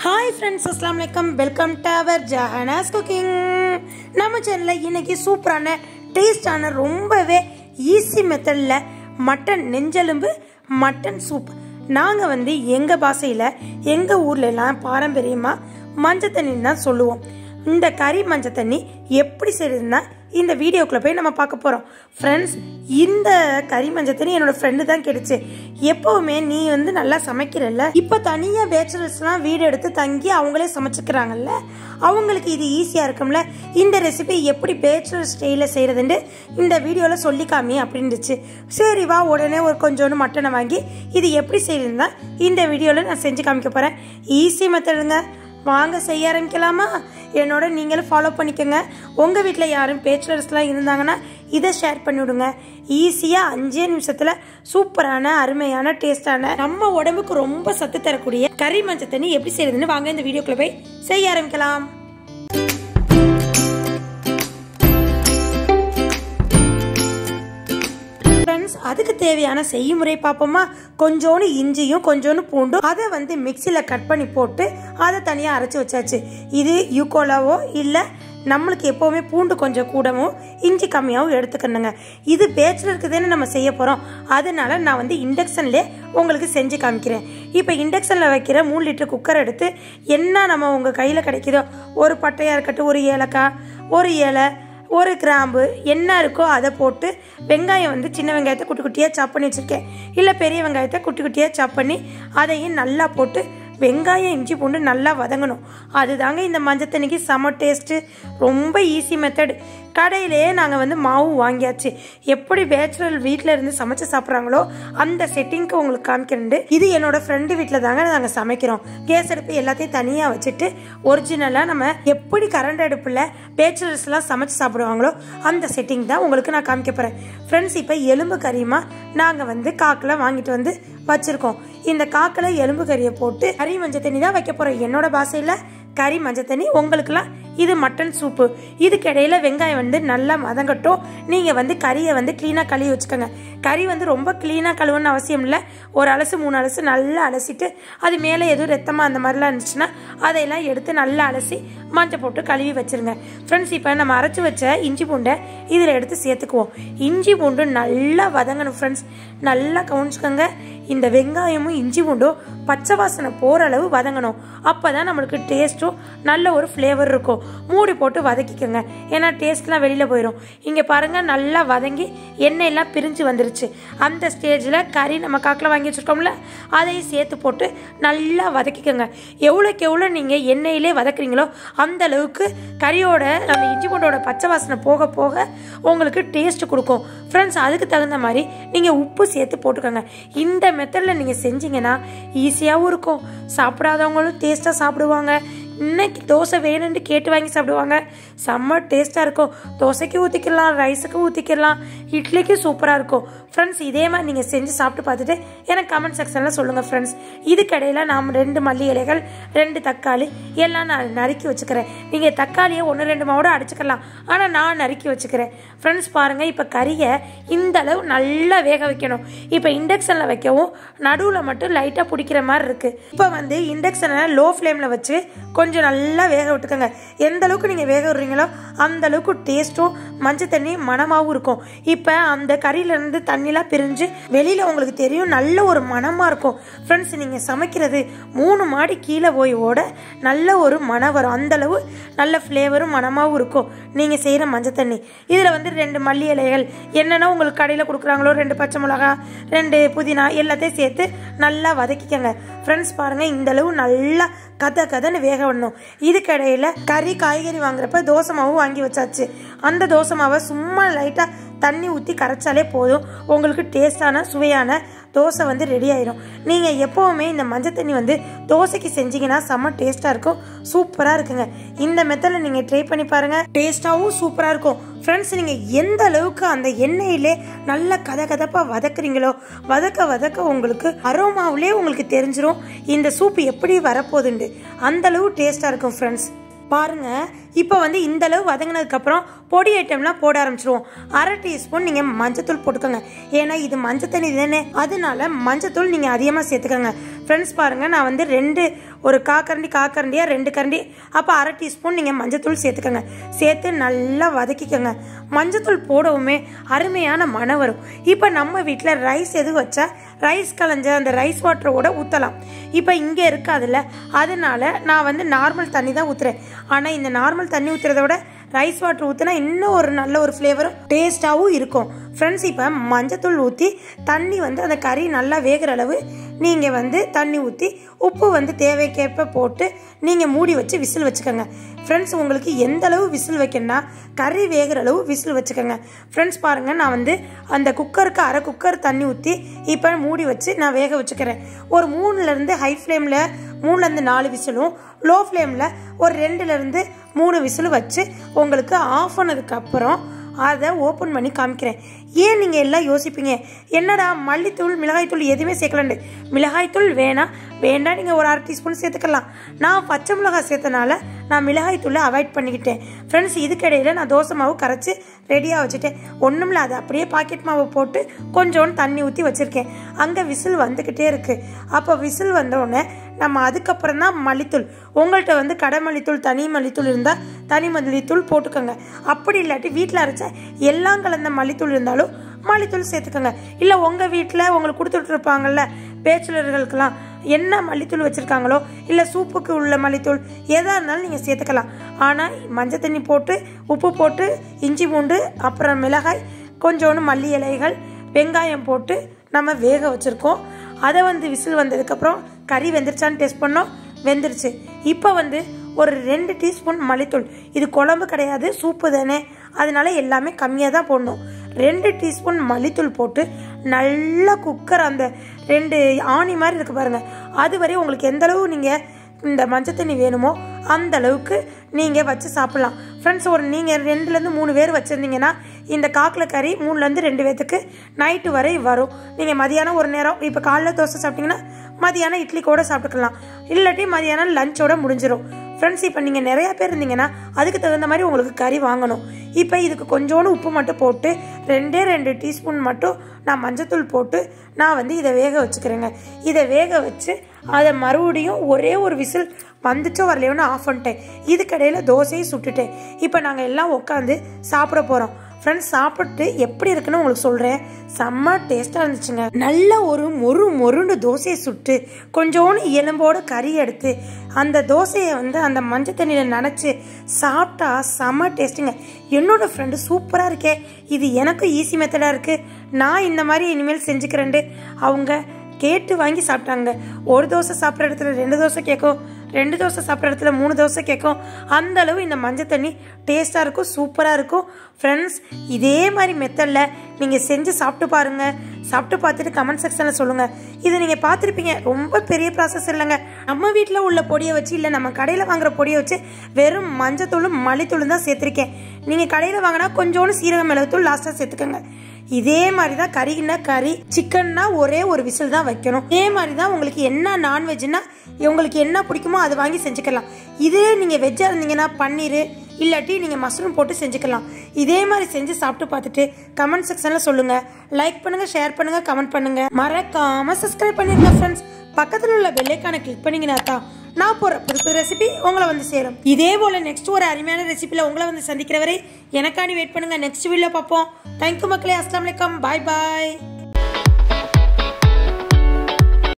hi friends அஸ்லாம் வலைக்கம் welcome to our Jahana's cooking நம்ம சேனலில் இன்னைக்கு சூப்பரான டேஸ்டான ரொம்பவே ஈஸி மெத்தடில் மட்டன் நெஞ்செலும்பு மட்டன் சூப் நாங்கள் வந்து எங்கள் பாஷையில் எங்கள் ஊர்லலாம் பாரம்பரியமாக மஞ்சள் தண்ணின்னு தான் சொல்லுவோம் இந்த கறி மஞ்சள் தண்ணி எப்படி செய்யுதுன்னா இந்த வீடியோக்குள்ள போய் நம்ம பார்க்க போகிறோம் ஃப்ரெண்ட்ஸ் இந்த கறி மஞ்சள் தண்ணி என்னோட ஃப்ரெண்டு தான் கிடைச்சு எப்போவுமே நீ வந்து நல்லா சமைக்கிறல்ல இப்போ தனியாக பேச்சுலர்ஸ்லாம் வீடு எடுத்து தங்கி அவங்களே சமைச்சுக்கிறாங்கல்ல அவங்களுக்கு இது ஈஸியாக இருக்கும்ல இந்த ரெசிபி எப்படி பேச்சுலர் ஸ்டைலில் செய்கிறதுன்னு இந்த வீடியோவில் சொல்லி காமி அப்படின்னுச்சு சரி வா உடனே ஒரு கொஞ்சோண்டு மட்டனை வாங்கி இது எப்படி செய்யுதுன்னா இந்த வீடியோவில் நான் செஞ்சு காமிக்க போகிறேன் ஈஸி மெத்தடுங்க வாங்க செய்ய ஆரம்பிக்கலாமா என்னோட நீங்களும் ஃபாலோ பண்ணிக்கோங்க உங்கள் வீட்டில் யாரும் பேச்சுலர்ஸ்லாம் இருந்தாங்கன்னா இதை ஷேர் பண்ணிவிடுங்க ஈஸியாக அஞ்சே நிமிஷத்தில் சூப்பரான அருமையான டேஸ்டான நம்ம உடம்புக்கு ரொம்ப சத்து தரக்கூடிய கறி மஞ்சள் தண்ணி எப்படி செய்யறதுன்னு வாங்க இந்த வீடியோக்குள்ள போய் செய்ய ஆரம்பிக்கலாம் ஃப்ரெண்ட்ஸ் அதுக்கு தேவையான செய்முறை பார்ப்போமா கொஞ்சோண்டு இஞ்சியும் கொஞ்சோண்டு பூண்டும் அதை வந்து மிக்சியில் கட் பண்ணி போட்டு அதை தனியாக அரைச்சி வச்சாச்சு இது யூகோலாவோ இல்லை நம்மளுக்கு எப்போவுமே பூண்டு கொஞ்சம் கூடவும் இஞ்சி கம்மியாகவும் எடுத்துக்கணுங்க இது பேச்சுலருக்கு தானே நம்ம செய்ய போகிறோம் அதனால நான் வந்து இண்டக்ஷன்லேயே உங்களுக்கு செஞ்சு காமிக்கிறேன் இப்போ இண்டக்ஷனில் வைக்கிற மூணு லிட்டர் குக்கர் எடுத்து என்ன நம்ம உங்கள் கையில் கிடைக்குதோ ஒரு பட்டையாக இருக்கட்டும் ஒரு ஏலக்காய் ஒரு ஏலை ஒரு கிராம்பு என்ன இருக்கோ அதை போட்டு வெங்காயம் வந்து சின்ன வெங்காயத்தை குட்டி குட்டியாக சாப் பண்ணி வச்சுருக்கேன் இல்லை பெரிய வெங்காயத்தை குட்டி குட்டியாக சாப் பண்ணி அதையும் நல்லா போட்டு வெங்காயம் இஞ்சி பூண்டு நல்லா வதங்கணும் அதுதாங்க இந்த மஞ்சள் தண்ணிக்கு செம டேஸ்ட்டு ரொம்ப ஈஸி மெத்தட் கடையிலேயே நாங்கள் வந்து மாவு வாங்கியாச்சு எப்படி பேச்சுலர் வீட்டில் இருந்து சமைச்சு சாப்பிட்றாங்களோ அந்த செட்டிங்க்கு உங்களுக்கு காமிக்கிறேன் இது என்னோட ஃப்ரெண்டு வீட்டில் தாங்க நாங்கள் சமைக்கிறோம் கேஸ் அடுப்பு எல்லாத்தையும் தனியாக வச்சுட்டு ஒரிஜினலாக நம்ம எப்படி கரண்ட் அடுப்பில் பேச்சுலர்ஸ்லாம் சமைச்சு சாப்பிடுவாங்களோ அந்த செட்டிங் தான் உங்களுக்கு நான் காமிக்க போகிறேன் ஃப்ரெண்ட்ஸ் இப்போ எலும்பு கறியுமா நாங்கள் வந்து காக்கில் வாங்கிட்டு வந்து வச்சுருக்கோம் இந்த காக்கில் எலும்பு கறியை போட்டு கறி மஞ்சள் தண்ணி தான் வைக்க போகிறோம் என்னோட பாஷையில் கறி மஞ்சள் தண்ணி உங்களுக்குலாம் இது மட்டன் சூப்பு இதுக்கு இடையில வெங்காயம் வந்து நல்லா மதங்கட்டும் நீங்கள் வந்து கறியை வந்து க்ளீனாக கழுவி வச்சுக்கோங்க கறி வந்து ரொம்ப க்ளீனாக கழுவுன்னு அவசியம் இல்லை ஒரு அலசு மூணு அலசு நல்லா அலசிட்டு அது மேலே எதுவும் ரத்தமாக அந்த மாதிரிலாம் இருந்துச்சுன்னா அதையெல்லாம் எடுத்து நல்லா அலசி மஞ்சள் போட்டு கழுவி வச்சிருங்க ஃப்ரெண்ட்ஸ் இப்போ நம்ம அரைச்சி வச்ச இஞ்சி பூண்டை இதில் எடுத்து சேர்த்துக்குவோம் இஞ்சி பூண்டு நல்லா வதங்கணும் ஃப்ரெண்ட்ஸ் நல்லா கவனிச்சுக்கோங்க இந்த வெங்காயமும் இஞ்சி பூண்டும் பச்சை வாசனை போகிற அளவு வதங்கணும் அப்போ தான் நம்மளுக்கு டேஸ்ட்டும் நல்ல ஒரு ஃப்ளேவர் இருக்கும் மூடி போட்டு வதக்கிக்கோங்க ஏன்னா டேஸ்ட்லாம் வெளியில் போயிடும் இங்கே பாருங்கள் நல்லா வதங்கி எண்ணெயெல்லாம் பிரிஞ்சு வந்துருச்சு அந்த ஸ்டேஜில் கறி நம்ம காக்கில் வாங்கி வச்சுருக்கோம்ல அதையும் சேர்த்து போட்டு நல்லா வதக்கிக்கோங்க எவ்வளோக்கு எவ்வளோ நீங்கள் எண்ணெயிலே வதக்குறீங்களோ அந்த அளவுக்கு கறியோட அந்த இஞ்சி பூண்டோட பச்சை வாசனை போக போக உங்களுக்கு டேஸ்ட் கொடுக்கும் ஃப்ரெண்ட்ஸ் அதுக்கு தகுந்த மாதிரி நீங்கள் உப்பு சேர்த்து போட்டுக்கோங்க இந்த மெத்தடில் நீங்கள் செஞ்சீங்கன்னா ஈஸியாகவும் இருக்கும் சாப்பிடாதவங்களும் டேஸ்ட்டாக சாப்பிடுவாங்க இன்னைக்கு தோசை வேணும்னு கேட்டு வாங்கி சாப்பிடுவாங்க செம்ம டேஸ்ட்டாக இருக்கும் தோசைக்கு ஊற்றிக்கலாம் ரைஸுக்கு ஊற்றிக்கலாம் இட்லிக்கு சூப்பராக இருக்கும் ஃப்ரெண்ட்ஸ் இதே மாதிரி நீங்கள் செஞ்சு சாப்பிட்டு பார்த்துட்டு எனக்கு கமெண்ட் செக்ஷனில் சொல்லுங்கள் ஃப்ரெண்ட்ஸ் இதுக்கடையில் நாம் ரெண்டு மல்லி இலைகள் ரெண்டு தக்காளி எல்லாம் நான் நறுக்கி வச்சுக்கிறேன் நீங்கள் தக்காளியை ஒன்று ரெண்டு மாவோட அடிச்சுக்கலாம் ஆனால் நான் நறுக்கி வச்சுக்கிறேன் ஃப்ரெண்ட்ஸ் பாருங்கள் இப்போ கறியை இந்த அளவு நல்லா வேக வைக்கணும் இப்போ இண்டக்ஷனில் வைக்கவும் நடுவில் மட்டும் லைட்டாக பிடிக்கிற மாதிரி இருக்குது இப்போ வந்து இண்டக்ஷனை லோ ஃப்ளேமில் வச்சு கொஞ்சம் நல்லா வேக விட்டுக்கோங்க எந்த அளவுக்கு நீங்கள் வேக விடுறீங்களோ அந்த அளவுக்கு டேஸ்ட்டும் மஞ்சள் தண்ணி மணமாகவும் இருக்கும் இப்போ அந்த கறியிலேருந்து தண்ணிலாம் பிரிஞ்சு வெளியில் உங்களுக்கு தெரியும் நல்ல ஒரு மணமாக இருக்கும் ஃப்ரெண்ட்ஸ் நீங்கள் சமைக்கிறது மூணு மாடி கீழே போய் ஓட நல்ல ஒரு மனம் வரும் அந்தளவு நல்ல ஃப்ளேவரும் மணமாகவும் இருக்கும் நீங்கள் செய்கிற மஞ்சள் தண்ணி இதில் வந்து ரெண்டு மல்லி இலைகள் என்னென்ன உங்களுக்கு கடையில் கொடுக்குறாங்களோ ரெண்டு பச்சை மிளகா ரெண்டு புதினா எல்லாத்தையும் சேர்த்து நல்லா வதக்கிக்கங்க ஃப்ரெண்ட்ஸ் பாருங்கள் இந்தளவு நல்லா கதை கதைன்னு வேக விடணும் இதுக்கிடையில் கறி காய்கறி வாங்குறப்ப தோசை மாவு வாங்கி வச்சாச்சு அந்த தோசை மாவை சும்மா லைட்டாக தண்ணி ஊற்றி கரைச்சாலே போதும் உங்களுக்கு டேஸ்டான சுவையான தோசை வந்து ரெடி ஆயிடும் நீங்கள் எப்போவுமே இந்த மஞ்சள் தண்ணி வந்து தோசைக்கு செஞ்சீங்கன்னா செம்ம டேஸ்ட்டாக இருக்கும் சூப்பராக இருக்குங்க இந்த மெத்தடில் நீங்கள் ட்ரை பண்ணி பாருங்கள் டேஸ்ட்டாகவும் சூப்பராக இருக்கும் ஃப்ரெண்ட்ஸ் நீங்கள் எந்த அளவுக்கு அந்த எண்ணெயிலே நல்ல கதை கதப்பாக வதக்குறீங்களோ வதக்க வதக்க உங்களுக்கு அரோமாவிலே உங்களுக்கு தெரிஞ்சிரும் இந்த சூப் எப்படி வரப்போகுதுண்டு அந்த அளவு டேஸ்ட்டாக இருக்கும் ஃப்ரெண்ட்ஸ் பாருங்க இப்போ வந்து இந்த அளவு வதங்கினதுக்கப்புறம் பொடி ஐட்டம்லாம் போட ஆரம்பிச்சிருவோம் அரை டீஸ்பூன் நீங்கள் மஞ்சத்தூள் போட்டுக்கோங்க ஏன்னா இது மஞ்சள் தண்ணி தானே அதனால மஞ்சத்தூள் நீங்கள் அதிகமாக சேர்த்துக்கோங்க ஃப்ரெண்ட்ஸ் பாருங்கள் நான் வந்து ரெண்டு ஒரு கா கரண்டி கா கரண்டியாக ரெண்டு கரண்டி அப்போ அரை டீஸ்பூன் நீங்கள் மஞ்சத்தூள் சேர்த்துக்கோங்க சேர்த்து நல்லா வதக்கிக்கோங்க மஞ்சத்தூள் போடவுமே அருமையான மனம் வரும் இப்போ நம்ம வீட்டில் ரைஸ் எது வச்சா ரைஸ் கலைஞ்ச அந்த ரைஸ் வாட்டரோட ஊற்றலாம் இப்போ இங்கே இருக்காதுல்ல அதனால நான் வந்து நார்மல் தண்ணி தான் ஊற்றுறேன் ஆனால் இந்த நார்மல் தண்ணி ஊற்றுறத விட ரைஸ் வாட்டர் ஊற்றினா இன்னும் ஒரு நல்ல ஒரு ஃப்ளேவரும் டேஸ்ட்டாகவும் இருக்கும் ஃப்ரெண்ட்ஸ் இப்போ மஞ்சத்தூள் ஊற்றி தண்ணி வந்து அந்த கறி நல்லா வேகிற அளவு நீங்கள் வந்து தண்ணி ஊற்றி உப்பு வந்து தேவைக்கேற்ப போட்டு நீங்கள் மூடி வச்சு விசில் வச்சுக்கோங்க ஃப்ரெண்ட்ஸ் உங்களுக்கு எந்த அளவு விசில் வைக்கணும்னா கறி வேகிற அளவு விசில் வச்சுக்கோங்க ஃப்ரெண்ட்ஸ் பாருங்கள் நான் வந்து அந்த குக்கருக்கு அரை குக்கர் தண்ணி ஊற்றி இப்போ மூடி வச்சு நான் வேக வச்சுக்கிறேன் ஒரு மூணுலேருந்து ஹை ஃப்ளேமில் மூணுலேருந்து நாலு விசிலும் லோ ஃப்ளேமில் ஒரு ரெண்டுலேருந்து மூணு விசில் வச்சு உங்களுக்கு ஆஃப் பண்ணதுக்கப்புறம் அதை ஓப்பன் பண்ணி காமிக்கிறேன் ஏன் நீங்கள் எல்லாம் யோசிப்பீங்க என்னடா மல்லித்தூள் மிளகாய்த்தூள் எதுவுமே சேர்க்கலண்டு மிளகாய்த்தூள் வேணாம் வேண்டாம் நீங்கள் ஒரு அரை டீஸ்பூன் சேர்த்துக்கலாம் நான் பச்சை மிளகாய் சேர்த்தனால நான் மிளகாய்த்தூளை அவாய்ட் பண்ணிக்கிட்டேன் ஃப்ரெண்ட்ஸ் இதுக்கிடையில் நான் தோசை மாவு கரைச்சி ரெடியாக வச்சுட்டேன் ஒன்றும் இல்லை அதை அப்படியே பாக்கெட் மாவு போட்டு கொஞ்சோண்டு தண்ணி ஊற்றி வச்சுருக்கேன் அங்கே விசில் வந்துக்கிட்டே இருக்குது அப்போ விசில் வந்தோடனே நம்ம அதுக்கப்புறம் தான் மல்லித்தூள் உங்கள்கிட்ட வந்து கடை மல்லித்தூள் தனி மல்லித்தூள் இருந்தால் தனி மல்லித்தூள் போட்டுக்கோங்க அப்படி இல்லாட்டி வீட்டில் அரைச்ச எல்லாம் கலந்த மல்லித்தூள் இருந்தாலும் மல்லித்தூள் சேர்த்துக்கோங்க இல்லை உங்கள் வீட்டில் உங்களுக்கு கொடுத்துட்ருப்பாங்கல்ல பேச்சுலர்களுக்கெல்லாம் என்ன மல்லித்தூள் வச்சுருக்காங்களோ இல்லை சூப்புக்கு உள்ள மல்லித்தூள் எதாக இருந்தாலும் நீங்கள் சேர்த்துக்கலாம் ஆனால் மஞ்சள் தண்ணி போட்டு உப்பு போட்டு இஞ்சி பூண்டு அப்புறம் மிளகாய் கொஞ்சோண்டு மல்லி இலைகள் வெங்காயம் போட்டு நம்ம வேக வச்சுருக்கோம் அதை வந்து விசில் வந்ததுக்கப்புறம் கறி வெந்துருச்சான்னு டெஸ்ட் பண்ணோம் வெந்துருச்சு இப்போ வந்து ஒரு ரெண்டு டீஸ்பூன் மல்லித்தூள் இது குழம்பு கிடையாது சூப்பு தானே அதனால எல்லாமே கம்மியாக தான் போடணும் ரெண்டு டீஸ்பூன் மல்லித்தூள் போட்டு நல்லா குக்கர் அந்த ரெண்டு ஆணி மாதிரி இருக்கு பாருங்க அது வரை உங்களுக்கு எந்த அளவு நீங்கள் இந்த மஞ்சள் தண்ணி வேணுமோ அந்த அளவுக்கு நீங்கள் வச்சு சாப்பிட்லாம் ஃப்ரெண்ட்ஸ் ஒரு நீங்கள் ரெண்டுலேருந்து மூணு பேர் வச்சுருந்தீங்கன்னா இந்த காக்கில் கறி மூணுலேருந்து ரெண்டு பேர்த்துக்கு நைட்டு வரை வரும் நீங்கள் மதியானம் ஒரு நேரம் இப்போ காலைல தோசை சாப்பிட்டீங்கன்னா மதியானம் இட்லி கூட சாப்பிட்டுக்கலாம் இல்லாட்டி மதியானம் லஞ்சோட முடிஞ்சிடும் ஃப்ரெண்ட்ஸ் இப்போ நீங்கள் நிறையா பேர் இருந்தீங்கன்னா அதுக்கு தகுந்த மாதிரி உங்களுக்கு கறி வாங்கணும் இப்போ இதுக்கு கொஞ்சோண்டு உப்பு மட்டும் போட்டு ரெண்டே ரெண்டு டீஸ்பூன் மட்டும் நான் மஞ்சத்தூள் போட்டு நான் வந்து இதை வேக வச்சுக்கிறேங்க இதை வேக வச்சு அதை மறுபடியும் ஒரே ஒரு விசில் வந்துச்சோ வரலையோன்னு ஆஃப் பண்ணிட்டேன் இதுக்கடையில் தோசையை சுட்டுட்டேன் இப்போ நாங்கள் எல்லாம் உட்காந்து சாப்பிட போகிறோம் ஃப்ரெண்ட்ஸ் சாப்பிட்டு எப்படி இருக்குன்னு உங்களுக்கு சொல்கிறேன் செம்ம டேஸ்ட்டாக இருந்துச்சுங்க நல்ல ஒரு மொறு மொறுண்டு தோசையை சுட்டு கொஞ்சோண்டு எலும்போடு கறி எடுத்து அந்த தோசையை வந்து அந்த மஞ்சள் தண்ணியில் நனைச்சி சாப்பிட்டா செம்ம டேஸ்ட்டுங்க என்னோட ஃப்ரெண்டு சூப்பராக இருக்கே இது எனக்கும் ஈஸி மெத்தடாக இருக்குது நான் இந்த மாதிரி இனிமேல் செஞ்சுக்கிறேன்ட்டு அவங்க கேட்டு வாங்கி சாப்பிட்டாங்க ஒரு தோசை சாப்பிட்ற இடத்துல ரெண்டு தோசை கேட்கும் ரெண்டு தோசை சாப்பிட்ற இடத்துல மூணு தோசை கேட்கும் அந்த அளவு இந்த மஞ்சள் தண்ணி டேஸ்ட்டாக இருக்கும் சூப்பராக இருக்கும் ஃப்ரெண்ட்ஸ் இதே மாதிரி மெத்தடில் நீங்கள் செஞ்சு சாப்பிட்டு பாருங்கள் சாப்பிட்டு பார்த்துட்டு கமெண்ட் செக்ஷனில் சொல்லுங்கள் இது நீங்கள் பார்த்துருப்பீங்க ரொம்ப பெரிய ப்ராசஸ் இல்லைங்க நம்ம வீட்டில் உள்ள பொடியை வச்சு இல்லை நம்ம கடையில் வாங்குற பொடியை வச்சு வெறும் மஞ்சத்தூளும் மல்லித்தூளும் தான் சேர்த்துருக்கேன் நீங்கள் கடையில் வாங்கினா கொஞ்சோண்டு சீரக மிளகுத்தூள் லாஸ்ட்டாக சேர்த்துக்கோங்க இதே மாதிரி தான் கறின்னா கறி சிக்கன்னா ஒரே ஒரு விசில் தான் வைக்கணும் இதே மாதிரி தான் உங்களுக்கு என்ன நான்வெஜ்னா உங்களுக்கு என்ன பிடிக்குமோ அதை வாங்கி செஞ்சுக்கலாம் இதே நீங்கள் வெஜ்ஜாக இருந்தீங்கன்னா பன்னீர் இல்லாட்டி நீங்கள் மஷ்ரூம் போட்டு செஞ்சுக்கலாம் இதே மாதிரி செஞ்சு சாப்பிட்டு பார்த்துட்டு கமெண்ட் செக்ஷனில் சொல்லுங்கள் லைக் பண்ணுங்கள் ஷேர் பண்ணுங்கள் கமெண்ட் பண்ணுங்கள் மறக்காமல் சப்ஸ்கிரைப் பண்ணிருங்க ஃப்ரெண்ட்ஸ் பக்கத்தில் உள்ள பெல்லைக்கான கிளிக் பண்ணிங்கன்னா தான் நான் போகிற புது புது ரெசிபி உங்களை வந்து சேரும் இதே போல் நெக்ஸ்ட் ஒரு அருமையான ரெசிபியில் உங்களை வந்து சந்திக்கிற வரை எனக்காண்டி வெயிட் பண்ணுங்கள் நெக்ஸ்ட் வீடியோ பார்ப்போம் தேங்க்யூ மக்களே அஸ்லாம் வலைக்கம் பாய் பாய்